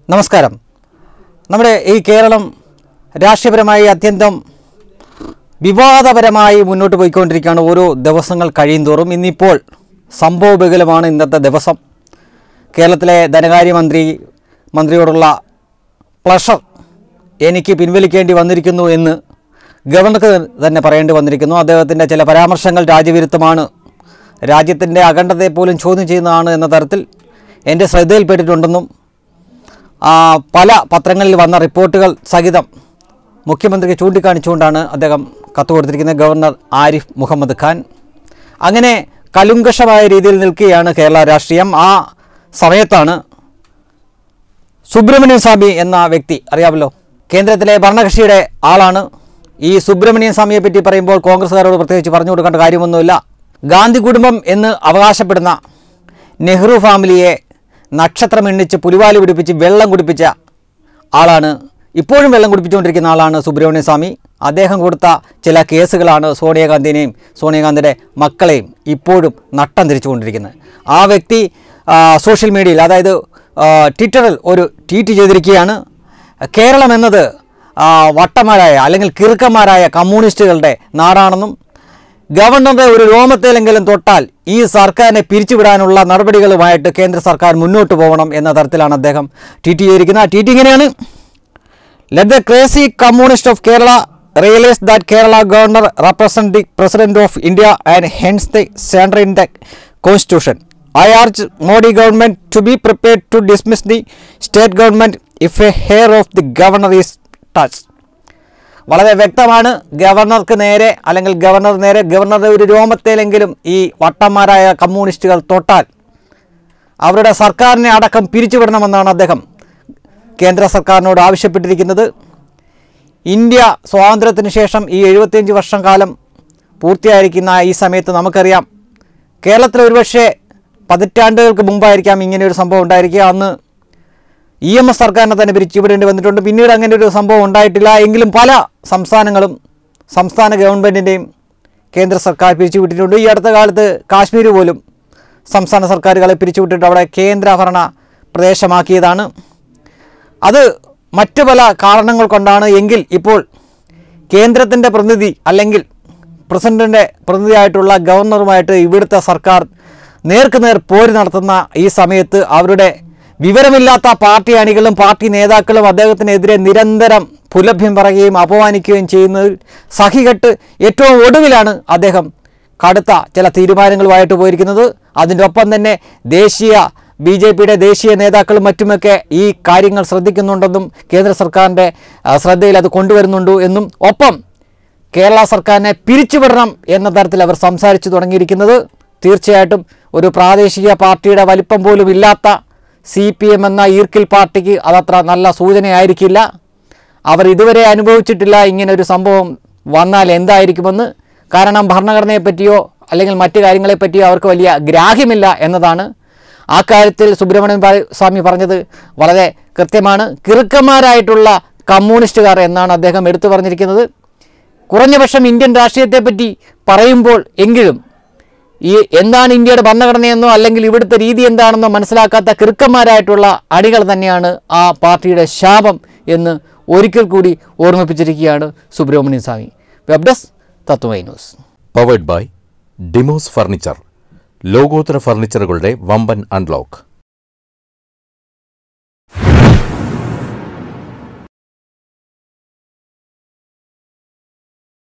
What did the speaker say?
നമസ്കാരം നമ്മുടെ ഈ കേരളം രാഷ്ട്രീയപരമായി അത്യന്തം വിവാദപരമായി മുന്നോട്ട് പോയിക്കൊണ്ടിരിക്കുകയാണ് ഓരോ ദിവസങ്ങൾ കഴിയുന്തോറും ഇന്നിപ്പോൾ സംഭവബഹുലമാണ് ഇന്നത്തെ ദിവസം കേരളത്തിലെ ധനകാര്യമന്ത്രി മന്ത്രിയോടുള്ള പ്ലഷർ എനിക്ക് പിൻവലിക്കേണ്ടി വന്നിരിക്കുന്നു എന്ന് ഗവർണർക്ക് തന്നെ പറയേണ്ടി വന്നിരിക്കുന്നു അദ്ദേഹത്തിൻ്റെ ചില പരാമർശങ്ങൾ രാജ്യവിരുദ്ധമാണ് രാജ്യത്തിൻ്റെ അഖണ്ഡതയെ പോലും ചോദ്യം ചെയ്യുന്നതാണ് എന്ന തരത്തിൽ എൻ്റെ ശ്രദ്ധയിൽപ്പെട്ടിട്ടുണ്ടെന്നും ആ, പല പത്രങ്ങളിൽ വന്ന റിപ്പോർട്ടുകൾ സഹിതം മുഖ്യമന്ത്രിക്ക് ചൂണ്ടിക്കാണിച്ചുകൊണ്ടാണ് അദ്ദേഹം കത്ത് കൊടുത്തിരിക്കുന്നത് ഗവർണർ ആരിഫ് മുഹമ്മദ് ഖാൻ അങ്ങനെ കലുങ്കഷമായ രീതിയിൽ നിൽക്കുകയാണ് കേരള രാഷ്ട്രീയം ആ സമയത്താണ് സുബ്രഹ്മണ്യൻ സ്വാമി എന്ന വ്യക്തി അറിയാമല്ലോ കേന്ദ്രത്തിലെ ഭരണകക്ഷിയുടെ ആളാണ് ഈ സുബ്രഹ്മണ്യൻ സ്വാമിയെ പറ്റി പറയുമ്പോൾ കോൺഗ്രസ്സുകാരോട് പ്രത്യേകിച്ച് പറഞ്ഞു കൊടുക്കേണ്ട കാര്യമൊന്നുമില്ല ഗാന്ധി കുടുംബം എന്ന് അവകാശപ്പെടുന്ന നെഹ്റു ഫാമിലിയെ നക്ഷത്രം എണ്ണിച്ച് പുലിവാലി പിടിപ്പിച്ച് വെള്ളം കുടിപ്പിച്ച ആളാണ് ഇപ്പോഴും വെള്ളം കുടിപ്പിച്ചുകൊണ്ടിരിക്കുന്ന ആളാണ് സുബ്രഹ്മണ്യ സ്വാമി അദ്ദേഹം കൊടുത്ത ചില കേസുകളാണ് സോണിയാഗാന്ധിനെയും സോണിയാഗാന്ധിയുടെ മക്കളെയും ഇപ്പോഴും നട്ടം തിരിച്ചുകൊണ്ടിരിക്കുന്നത് ആ വ്യക്തി ആ, സോഷ്യൽ മീഡിയയിൽ അതായത് ആ, ട്വിറ്ററിൽ ഒരു ട്വീറ്റ് ചെയ്തിരിക്കുകയാണ് കേരളം എന്നത് ആ, വട്ടന്മാരായ അല്ലെങ്കിൽ കിറുക്കന്മാരായ കമ്മ്യൂണിസ്റ്റുകളുടെ നാടാണെന്നും ഗവർണറുടെ ഒരു രോമത്തേലെങ്കിലും തൊട്ടാൽ ഈ സർക്കാരിനെ പിരിച്ചുവിടാനുള്ള നടപടികളുമായിട്ട് കേന്ദ്ര സർക്കാർ മുന്നോട്ട് പോകണം എന്ന തരത്തിലാണ് അദ്ദേഹം ട്വീറ്റ് ചെയ്തിരിക്കുന്നത് ആ ട്വീറ്റ് ഇങ്ങനെയാണ് let the crazy communist of Kerala realize that Kerala governor represent the president of India and hence the central in the constitution I urge Modi government to be prepared to dismiss the state government if a hair of the governor is touch വളരെ വ്യക്തമാണ് ഗവർണർക്ക് നേരെ അല്ലെങ്കിൽ governor നേരെ ഗവർണറുടെ ഒരു രോമത്തേലെങ്കിലും ഈ വട്ടന്മാരായ കമ്മ്യൂണിസ്റ്റുകൾ തൊട്ടാൽ അവരുടെ സർക്കാരിനെ അടക്കം പിരിച്ചുവിടണമെന്നാണ് അദ്ദേഹം കേന്ദ്ര സർക്കാരിനോട് ആവശ്യപ്പെട്ടിരിക്കുന്നത് ഇന്ത്യ സ്വാതന്ത്ര്യത്തിന് ശേഷം ഈ എഴുപത്തിയഞ്ച് വർഷം കാലം പൂർത്തിയായിരിക്കുന്ന ഈ സമയത്ത് നമുക്കറിയാം കേരളത്തിൽ ഒരുപക്ഷെ പതിറ്റാണ്ടുകൾക്ക് മുമ്പായിരിക്കാം ഇങ്ങനെ ഒരു സംഭവം ഉണ്ടായിരിക്കുക അന്ന് ഇ എം എസ് സർക്കാരിനെ തന്നെ പിരിച്ചുവിടേണ്ടി വന്നിട്ടുണ്ട് പിന്നീട് അങ്ങനെ ഒരു സംഭവം ഉണ്ടായിട്ടില്ല എങ്കിലും പല സംസ്ഥാനങ്ങളും സംസ്ഥാന ഗവൺമെൻറ്റിൻ്റെയും കേന്ദ്ര സർക്കാർ പിരിച്ചുവിട്ടിട്ടുണ്ട് ഈ അടുത്ത കാലത്ത് കാശ്മീർ പോലും സംസ്ഥാന സർക്കാരുകളെ പിരിച്ചുവിട്ടിട്ട് അവിടെ കേന്ദ്രഭരണ പ്രദേശമാക്കിയതാണ് അത് മറ്റു പല കാരണങ്ങൾ കൊണ്ടാണ് എങ്കിൽ ഇപ്പോൾ കേന്ദ്രത്തിൻ്റെ പ്രതിനിധി അല്ലെങ്കിൽ പ്രസിഡന്റിൻ്റെ പ്രതിനിധിയായിട്ടുള്ള ഗവർണറുമായിട്ട് ഇവിടുത്തെ സർക്കാർ നേർക്കുനേർ പോര് നടത്തുന്ന ഈ സമയത്ത് അവരുടെ വിവരമില്ലാത്ത പാർട്ടി അണികളും പാർട്ടി നേതാക്കളും അദ്ദേഹത്തിനെതിരെ നിരന്തരം പുലഭ്യം പറയുകയും അപമാനിക്കുകയും ചെയ്യുന്നതിൽ സഹികെട്ട് ഏറ്റവും ഒടുവിലാണ് അദ്ദേഹം കടുത്ത ചില തീരുമാനങ്ങളുമായിട്ട് പോയിരിക്കുന്നത് അതിൻ്റെ ഒപ്പം തന്നെ ദേശീയ ബി ജെ പിയുടെ ദേശീയ നേതാക്കളും മറ്റുമൊക്കെ ഈ കാര്യങ്ങൾ ശ്രദ്ധിക്കുന്നുണ്ടെന്നും കേന്ദ്ര സർക്കാരിൻ്റെ ആ, ശ്രദ്ധയിൽ അത് കൊണ്ടുവരുന്നുണ്ട് എന്നും ഒപ്പം കേരള സർക്കാരിനെ പിരിച്ചുവിടണം എന്ന തരത്തിൽ അവർ സംസാരിച്ചു തുടങ്ങിയിരിക്കുന്നത് തീർച്ചയായിട്ടും ഒരു പ്രാദേശിക പാർട്ടിയുടെ വലിപ്പം പോലും ഇല്ലാത്ത സി പി എം എന്ന ഈർക്കിൽ പാർട്ടിക്ക് അതത്ര നല്ല സൂചനയായിരിക്കില്ല അവർ ഇതുവരെ അനുഭവിച്ചിട്ടില്ല ഇങ്ങനെ ഒരു സംഭവം വന്നാൽ എന്തായിരിക്കുമെന്ന് കാരണം ഭരണഘടനയെ പറ്റിയോ അല്ലെങ്കിൽ മറ്റു കാര്യങ്ങളെ പറ്റിയോ അവർക്ക് വലിയ ഗ്രാഹ്യമില്ല എന്നതാണ് ആ കാര്യത്തിൽ സുബ്രഹ്മണ്യൻ പ- സ്വാമി പറഞ്ഞത് വളരെ കൃത്യമാണ് കിറുക്കന്മാരായിട്ടുള്ള കമ്മ്യൂണിസ്റ്റുകാർ എന്നാണ് അദ്ദേഹം എടുത്തു പറഞ്ഞിരിക്കുന്നത് കുറഞ്ഞപക്ഷം ഇന്ത്യൻ രാഷ്ട്രീയത്തെപ്പറ്റി പറയുമ്പോൾ എങ്കിലും ഈ എന്താണ് ഇന്ത്യയുടെ ഭരണഘടനയെന്നോ അല്ലെങ്കിൽ ഇവിടുത്തെ രീതി എന്താണെന്നോ മനസ്സിലാക്കാത്ത കിറുക്കന്മാരായിട്ടുള്ള അണികൾ തന്നെയാണ് ആ പാർട്ടിയുടെ ശാപം എന്ന് ഒരിക്കൽ കൂടി ഓർമ്മിപ്പിച്ചിരിക്കുകയാണ് Subramanian Swamy web desk Tatwamayi news powered by Demos furniture ലോകോത്തര ഫർണിച്ചറുകളുടെ വമ്പൻ അൺലോക്ക്